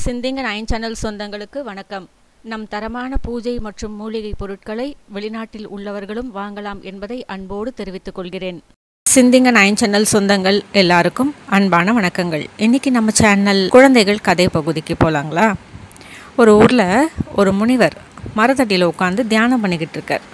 சிந்திங்க nine channel சொந்தங்களுக்கு வணக்கம் நம் தரமான பூஜை மற்றும் மூலிகை பொருட்களை வெளிநாட்டில் உள்ளவர்களும் வாங்கலாம் என்பதை அன்போடு தெரிவித்துக் கொள்கிறேன் சிந்திங்க நைன் சேனல் சொந்தங்கள் எல்லாருக்கும் அன்பான வணக்கங்கள் இன்னைக்கு நம்ம சேனல் குழந்தைகள் கதை பகுதிக்கு போகலாங்களா ஒரு ஊரில் ஒரு முனிவர் மரத்தடியில் உட்காந்து தியானம் பண்ணிக்கிட்டு இருக்கார்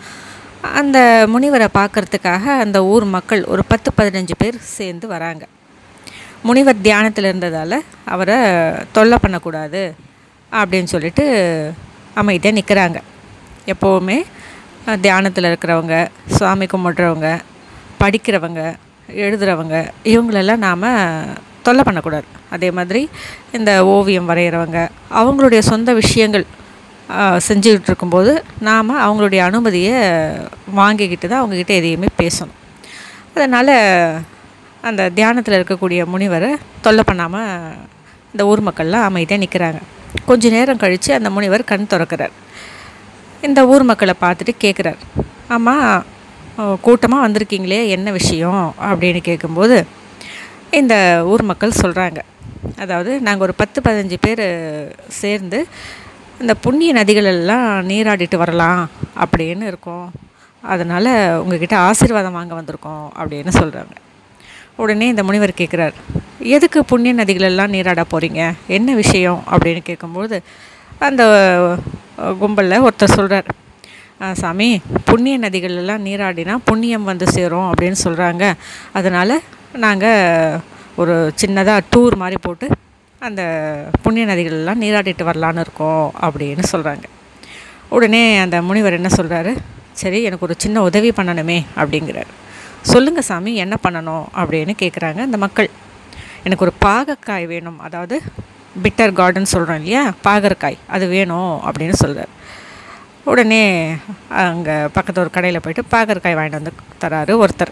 அந்த முனிவரை பார்க்கறதுக்காக அந்த ஊர் மக்கள் ஒரு பத்து பதினஞ்சு பேர் சேர்ந்து வராங்க முனிவர் தியானத்தில் இருந்ததால் அவரை தொல்லை பண்ணக்கூடாது அப்படின்னு சொல்லிட்டு அமைதியாக நிற்கிறாங்க எப்போவுமே அஹ், தியானத்தில் இருக்கிறவங்க சுவாமி கும்பிட்றவங்க படிக்கிறவங்க எழுதுகிறவங்க இவங்களெல்லாம் நாம் தொல்லை பண்ணக்கூடாது அதே மாதிரி இந்த ஓவியம் வரைகிறவங்க அவங்களுடைய சொந்த விஷயங்கள் அஹ், செஞ்சுக்கிட்டு இருக்கும்போது நாம் அவங்களுடைய அனுமதியை வாங்கிக்கிட்டு தான் அவங்கக்கிட்ட எதையுமே பேசணும் அதனால் அந்த தியானத்தில் இருக்கக்கூடிய முனிவரை தொல்லை பண்ணாமல் இந்த ஊர் மக்கள்லாம் அமைதியாக நிற்கிறாங்க கொஞ்ச நேரம் கழித்து அந்த முனிவர் கண் திறக்கிறார் இந்த ஊர் மக்களை பார்த்துட்டு கேட்குறார் ஆமாம் கூட்டமாக வந்திருக்கீங்களே என்ன விஷயம் அப்படின்னு கேட்கும்போது இந்த ஊர் மக்கள் சொல்கிறாங்க அதாவது நாங்கள் ஒரு பத்து பதினஞ்சு பேர் சேர்ந்து இந்த புண்ணிய நதிகளெல்லாம் நீராடிட்டு வரலாம் அப்படின்னு இருக்கோம் அதனால் உங்ககிட்ட ஆசீர்வாதம் வாங்க வந்திருக்கோம் அப்படின்னு சொல்கிறாங்க உடனே இந்த முனிவர் கேட்குறார் எதுக்கு புண்ணிய நதிகளெல்லாம் நீராட போகிறீங்க என்ன விஷயம் அப்படின்னு கேட்கும்போது அந்த கும்பலில் ஒருத்தர் சொல்கிறார் சாமி புண்ணிய நதிகளெல்லாம் நீராடினா புண்ணியம் வந்து சேரும் அப்படின்னு சொல்கிறாங்க அதனால் நாங்கள் ஒரு சின்னதாக டூர் மாதிரி போட்டு அந்த புண்ணிய நதிகளெல்லாம் நீராடிட்டு வரலான்னு இருக்கோம் அப்படின்னு சொல்கிறாங்க உடனே அந்த முனிவர் என்ன சொல்கிறாரு சரி எனக்கு ஒரு சின்ன உதவி பண்ணணுமே அப்படிங்கிறார் சொல்லுங்கள் சாமி என்ன பண்ணணும் அப்படின்னு கேட்குறாங்க அந்த மக்கள் எனக்கு ஒரு பாகக்காய் வேணும் அதாவது பிட்டர் கார்டன் சொல்கிறோம் இல்லையா பாகற்காய் அது வேணும் அப்படின்னு சொல்கிறார் உடனே அங்கே பக்கத்து ஒரு கடையில் போயிட்டு பாகற்காய் வாங்கிட்டு வந்து தராரு ஒருத்தர்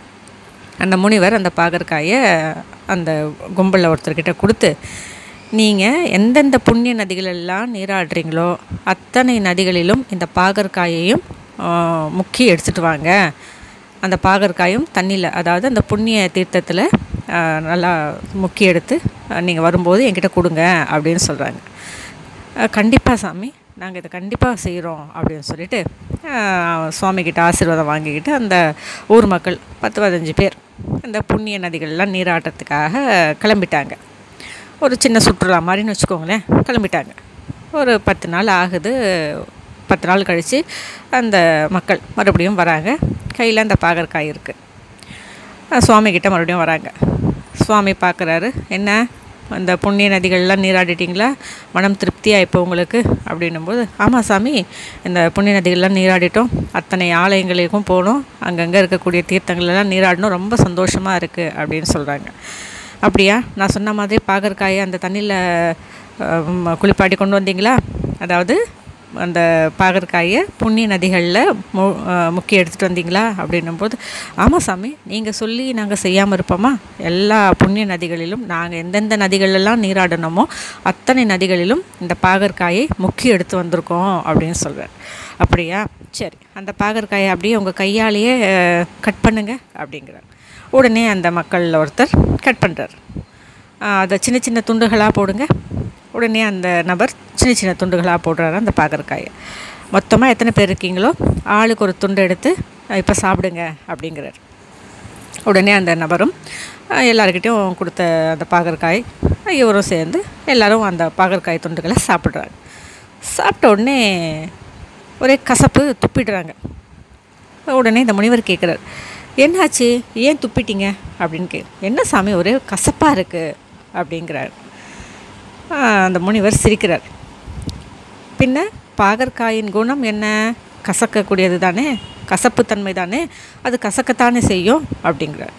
அந்த முனிவர் அந்த பாகற்காயை அந்த கும்பலில் ஒருத்தர்கிட்ட கொடுத்து நீங்கள் எந்தெந்த புண்ணிய நதிகளெல்லாம் நீராடுறீங்களோ அத்தனை நதிகளிலும் இந்த பாகற்காயையும் ஆ, முக்கி எடுத்துகிட்டு வாங்க அந்த பாகற்காயும் தண்ணியில் அதாவது அந்த புண்ணிய தீர்த்தத்தில் ஆ, நல்லா முக்கி எடுத்து நீங்கள் வரும்போது என்கிட்ட கொடுங்க அப்படின்னு சொல்கிறாங்க கண்டிப்பாக சாமி நாங்கள் இதை கண்டிப்பாக செய்கிறோம் அப்படின்னு சொல்லிட்டு ஆஹ், சுவாமிகிட்ட ஆசீர்வாதம் வாங்கிக்கிட்டு அந்த ஊர் மக்கள் பத்து பதினஞ்சு பேர் இந்த புண்ணிய நதிகள்லாம் நீராட்டத்துக்காக கிளம்பிட்டாங்க ஒரு சின்ன சுற்றுலா மாதிரின்னு வச்சுக்கோங்களேன் கிளம்பிட்டாங்க ஒரு பத்து நாள் ஆகுது பத்து நாள் கழித்து அந்த மக்கள் மறுபடியும் வராங்க கையில் அந்த பாகற்காய் இருக்குது சுவாமி கிட்ட மறுபடியும் வராங்க சுவாமி பார்க்குறாரு என்ன அந்த புண்ணிய நதிகள்லாம் நீராடிட்டீங்களா மனம் திருப்தியாக இப்போ உங்களுக்கு அப்படின்னும்போது ஆமாம் சாமி இந்த புண்ணிய நதிகள்லாம் நீராடிட்டோம் அத்தனை ஆலயங்களுக்கும் போனோம் அங்கங்கே இருக்கக்கூடிய தீர்த்தங்கள்லாம் நீராடினோம் ரொம்ப சந்தோஷமாக இருக்குது அப்படின்னு சொல்கிறாங்க அப்படியா நான் சொன்ன மாதிரி பாகற்காயை அந்த தண்ணியில் குளிப்பாட்டி கொண்டு வந்தீங்களா அதாவது அந்த பாகற்காயை புண்ணிய நதிகளில் மு அஹ் முக்கி எடுத்துகிட்டு வந்தீங்களா அப்படின்னும்போது ஆமாம் சாமி நீங்கள் சொல்லி நாங்கள் செய்யாமல் இருப்போமா எல்லா புண்ணிய நதிகளிலும் நாங்கள் எந்தெந்த நதிகளெல்லாம் நீராடணுமோ அத்தனை நதிகளிலும் இந்த பாகற்காயை முக்கி எடுத்து வந்திருக்கோம் அப்படின்னு சொல்கிறார் அப்படியா சரி அந்த பாகற்காயை அப்படியே உங்கள் கையாலேயே அஹ், கட் பண்ணுங்க அப்படிங்கிறார் உடனே அந்த மக்களில் ஒருத்தர் கட் பண்ணுறார் அதை சின்ன சின்ன துண்டுகளாக போடுங்க உடனே அந்த நபர் சின்ன சின்ன துண்டுகளாக போடுறாரு அந்த பாகற்காயை மொத்தமாக எத்தனை பேர் இருக்கீங்களோ ஆளுக்கு ஒரு துண்டு எடுத்து இப்போ சாப்பிடுங்க அப்படிங்கிறார் உடனே அந்த நபரும் அஹ், எல்லார்கிட்டயும் கொடுத்த அந்த பாகற்காய் இவரும் சேர்ந்து எல்லாரும் அந்த பாகற்காய் துண்டுகளை சாப்பிட்றாங்க சாப்பிட்ட உடனே ஒரே கசப்பு துப்பிடுறாங்க உடனே இந்த முனிவர் கேட்குறாரு என்னாச்சு ஏன் துப்பிட்டீங்க அப்படின்னு கே என்ன சாமி ஒரே கசப்பாக இருக்குது அப்படிங்கிறார் ஆஹ் அந்த முனிவர் சிரிக்கிறார் பின்ன பாகற்காயின் குணம் என்ன கசக்கக்கூடியது தானே கசப்புத்தன்மை தானே அது கசக்கத்தானே செய்யும் அப்படிங்கிறார்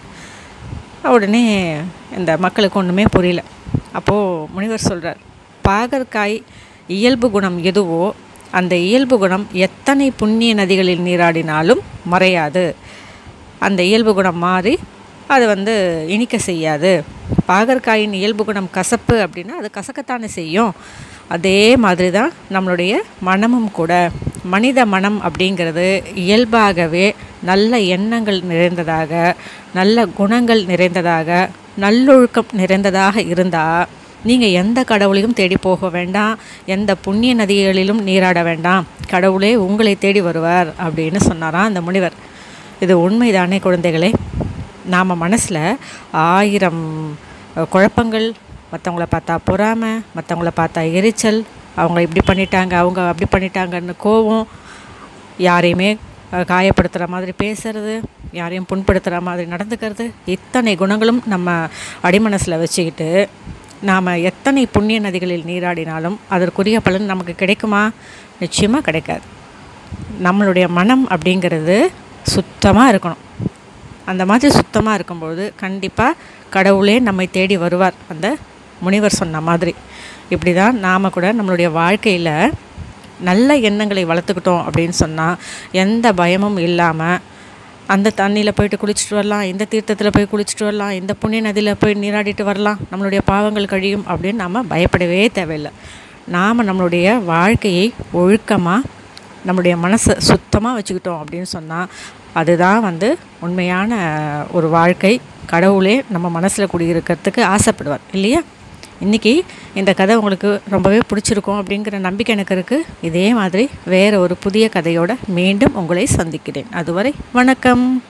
உடனே இந்த மக்களுக்கு ஒன்றுமே புரியல அப்போது முனிவர் சொல்கிறார் பாகற்காய் இயல்பு குணம் எதுவோ அந்த இயல்பு குணம் எத்தனை புண்ணிய நதிகளில் நீராடினாலும் மறையாது அந்த இயல்பு குணம் மாறி அது வந்து இனிக்க செய்யாது பாகற்காயின் இயல்பு குணம் கசப்பு அப்படின்னா அது கசக்கத்தானே செய்யும் அதே மாதிரி தான் நம்மளுடைய மனமும் கூட மனித மனம் அப்படிங்கிறது இயல்பாகவே நல்ல எண்ணங்கள் நிறைந்ததாக நல்ல குணங்கள் நிறைந்ததாக நல்லொழுக்கம் நிறைந்ததாக இருந்தால் நீங்கள் எந்த கடவுளையும் தேடி போக வேண்டாம் எந்த புண்ணிய நதிகளிலும் நீராட வேண்டாம் கடவுளே உங்களை தேடி வருவார் அப்படின்னு சொன்னாராம் அந்த முனிவர் இது உண்மைதானே குழந்தைகளே நாம் மனசில் ஆயிரம் குழப்பங்கள் மற்றவங்கள பார்த்தா பொறாமை மற்றவங்கள பார்த்தா எரிச்சல் அவங்க இப்படி பண்ணிட்டாங்க அவங்க அப்படி பண்ணிட்டாங்கன்னு கோவம் யாரையுமே அஹ், காயப்படுத்துகிற மாதிரி பேசுறது யாரையும் புண்படுத்துகிற மாதிரி நடந்துக்கிறது இத்தனை குணங்களும் நம்ம அடிமனசில் வச்சுக்கிட்டு நாம் எத்தனை புண்ணிய நதிகளில் நீராடினாலும் அதற்குரிய பலன் நமக்கு கிடைக்குமா நிச்சயமாக கிடைக்காது நம்மளுடைய மனம் அப்படிங்கிறது சுத்தமாக இருக்கணும் அந்த மாதிரி சுத்தமாக இருக்கும்பொழுது கண்டிப்பாக கடவுளே நம்மை தேடி வருவார் அந்த முனிவர் சொன்ன மாதிரி இப்படி தான் நாம் கூட நம்மளுடைய வாழ்க்கையில் நல்ல எண்ணங்களை வளர்த்துக்கிட்டோம் அப்படின்னு சொன்னால் எந்த பயமும் இல்லாமல் அந்த தண்ணியில் போயிட்டு குளிச்சுட்டு வரலாம் இந்த தீர்த்தத்தில் போய் குளிச்சுட்டு வரலாம் இந்த புண்ணிய நதியில் போய் நீராடிட்டு வரலாம் நம்மளுடைய பாவங்கள் கழியும் அப்படின்னு நாம் பயப்படவே தேவையில்லை நாம் நம்மளுடைய வாழ்க்கையை ஒழுக்கமாக நம்மளுடைய மனசை சுத்தமாக வச்சுக்கிட்டோம் அப்படின்னு சொன்னால் அதுதான் வந்து உண்மையான ஒரு வாழ்க்கை கடவுளே நம்ம மனசில் குடியிருக்கிறதுக்கு ஆசைப்படுவார் இல்லையா இன்றைக்கி இந்த கதை உங்களுக்கு ரொம்பவே பிடிச்சிருக்கும் அப்படிங்கிற நம்பிக்கை எனக்கு இருக்குது இதே மாதிரி வேறு ஒரு புதிய கதையோட மீண்டும் உங்களை சந்திக்கிறேன் அதுவரை வணக்கம்